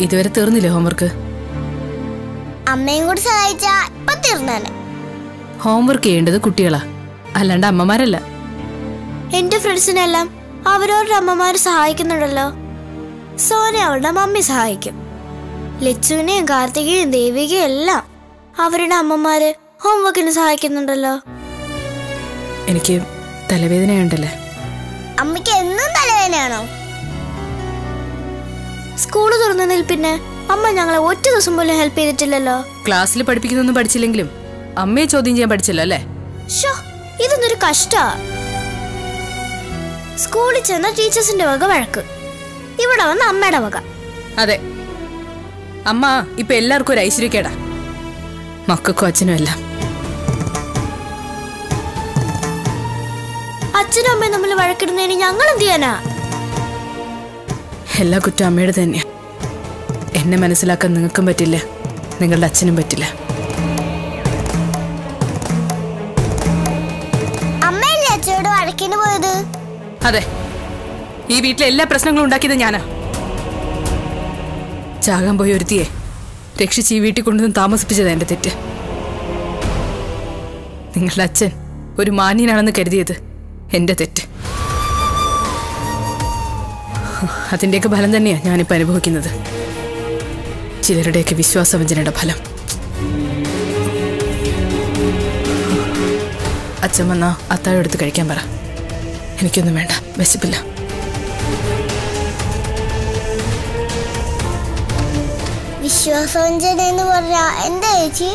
ഇതുവരെ തീർന്നില്ലേ ഹോംവർക്ക് അമ്മയും കൂടി സഹായിച്ചാ ഇപ്പൊ തീർന്നേനെ ഹോംവർക്ക് ചെയ്യേണ്ടത് കുട്ടികളാ അല്ലാണ്ട് അമ്മമാരല്ല എന്റെ ഫ്രണ്ട്സിനെല്ലാം അവരവരുടെ അമ്മമാര് സഹായിക്കുന്നുണ്ടല്ലോ സോന അവളുടെ മമ്മി സഹായിക്കും ലച്ചുവിനെയും കാർത്തികയും ദേവികയും എല്ലാം അവരുടെ അമ്മമാര് ഹോംവർക്കിന് സഹായിക്കുന്നുണ്ടല്ലോ എനിക്ക് തലവേദനയുണ്ടല്ലേ അമ്മയ്ക്ക് എന്നും തലവേദനയാണോ സ്കൂള് തുറന്നതിൽ പിന്നെ അമ്മ ഞങ്ങളെ ഒറ്റ ദിവസം പോലും ഹെൽപ്പ് ചെയ്തിട്ടില്ലല്ലോ ക്ലാസ്സിൽ പഠിപ്പിക്കുന്നൊന്നും പഠിച്ചില്ലെങ്കിലും അമ്മയെ ചോദ്യം ചെയ്യാൻ പഠിച്ചല്ലോ അല്ലേ ഷോ ഇതൊന്നൊരു കഷ്ടാ സ്കൂളിൽ ചെന്ന ടീച്ചേഴ്സിന്റെ വക വഴക്ക് ഇവിടെ വന്ന് അമ്മയുടെ വക അതെ അമ്മ ഇപ്പൊ എല്ലാവർക്കും ഒരു ഐശ്വര്യക്കേടാ മക്കൾക്കും അച്ഛനും എല്ലാം അച്ഛനും അമ്മയും തമ്മിൽ വഴക്കിടുന്നതിന് ഞങ്ങൾ എന്ത് ചെയ്യാനാ എല്ലാ കുറ്റം അമ്മയുടെ തന്നെയാ എന്നെ മനസ്സിലാക്കാൻ നിങ്ങൾക്കും പറ്റില്ല നിങ്ങളുടെ അച്ഛനും പറ്റില്ല അമ്മയല്ലേ അച്ഛനോട് വഴക്കിന് പോയത് അതെ ഈ വീട്ടിലെ എല്ലാ പ്രശ്നങ്ങളും ഉണ്ടാക്കിയത് ഞാനാ ചാകാൻ പോയി ഒരുത്തിയെ രക്ഷിച്ച് ഈ വീട്ടിൽ കൊണ്ടുവന്ന് താമസിപ്പിച്ചത് എന്റെ തെറ്റ് നിങ്ങളുടെ അച്ഛൻ ഒരു മാന്യനാണെന്ന് കരുതിയത് എന്റെ തെറ്റ് അതിന്റെയൊക്കെ ഫലം തന്നെയാ ഞാനിപ്പോ അനുഭവിക്കുന്നത് ചിലരുടെയൊക്കെ വിശ്വാസവഞ്ചനയുടെ ഫലം അച്ഛൻ വന്നാ അത്താഴം എടുത്ത് കഴിക്കാൻ പറ എനിക്കൊന്നും വേണ്ട വിശപ്പില്ല വിശ്വാസവഞ്ചന എന്ന് പറഞ്ഞ എന്താ ചേച്ചി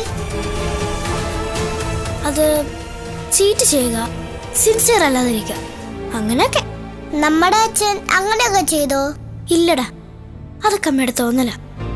അത് ചീറ്റ് ചെയ്യുക സിൻസിയർ അല്ലാതിരിക്കുക അങ്ങനെയൊക്കെ നമ്മുടെ അച്ഛൻ അങ്ങനെയൊക്കെ ചെയ്തോ ഇല്ലടാ അതൊക്കെ അമ്മയുടെ തോന്നല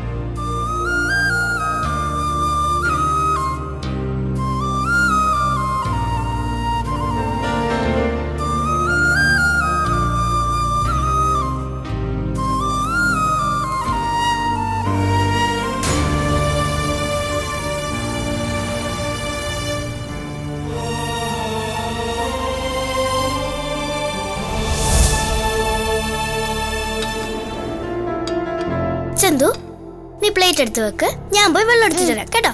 ചന്തു നീ പ്ലേറ്റ് എടുത്ത് വെക്ക് ഞാൻ പോയി വെള്ളം എടുത്തു തരാം കേട്ടോ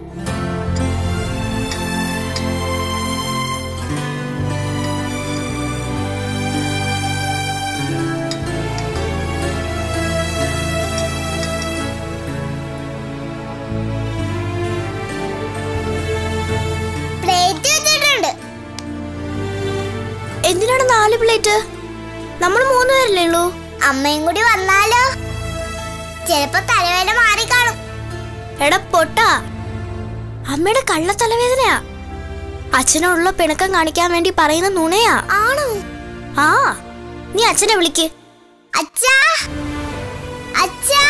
എന്തിനാണ് നാല് പ്ലേറ്റ് നമ്മൾ മൂന്ന് പേരല്ലേ ഉള്ളൂ അമ്മയും കൂടി വന്നാലോ ചിലപ്പോ തലവേദന മാറിക്കാണും എടാ പൊട്ടാ അമ്മയുടെ കള്ള തലവേദനയാ അച്ഛനോടുള്ള പിണക്കം കാണിക്കാൻ വേണ്ടി പറയുന്ന നുണയാ ആണോ ആ നീ അച്ഛനെ വിളിക്ക് അച്ഛാ അച്ഛാ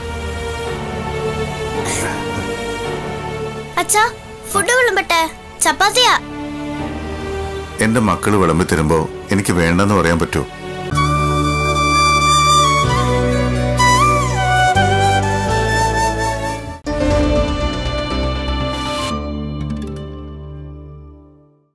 അച്ഛാ ഫുഡ് വിളമ്പട്ടെ ചപ്പാത്തിയാ എന്റെ മക്കൾ വിളമ്പി തരുമ്പോ എനിക്ക് വേണ്ടെന്ന് പറയാൻ പറ്റുമോ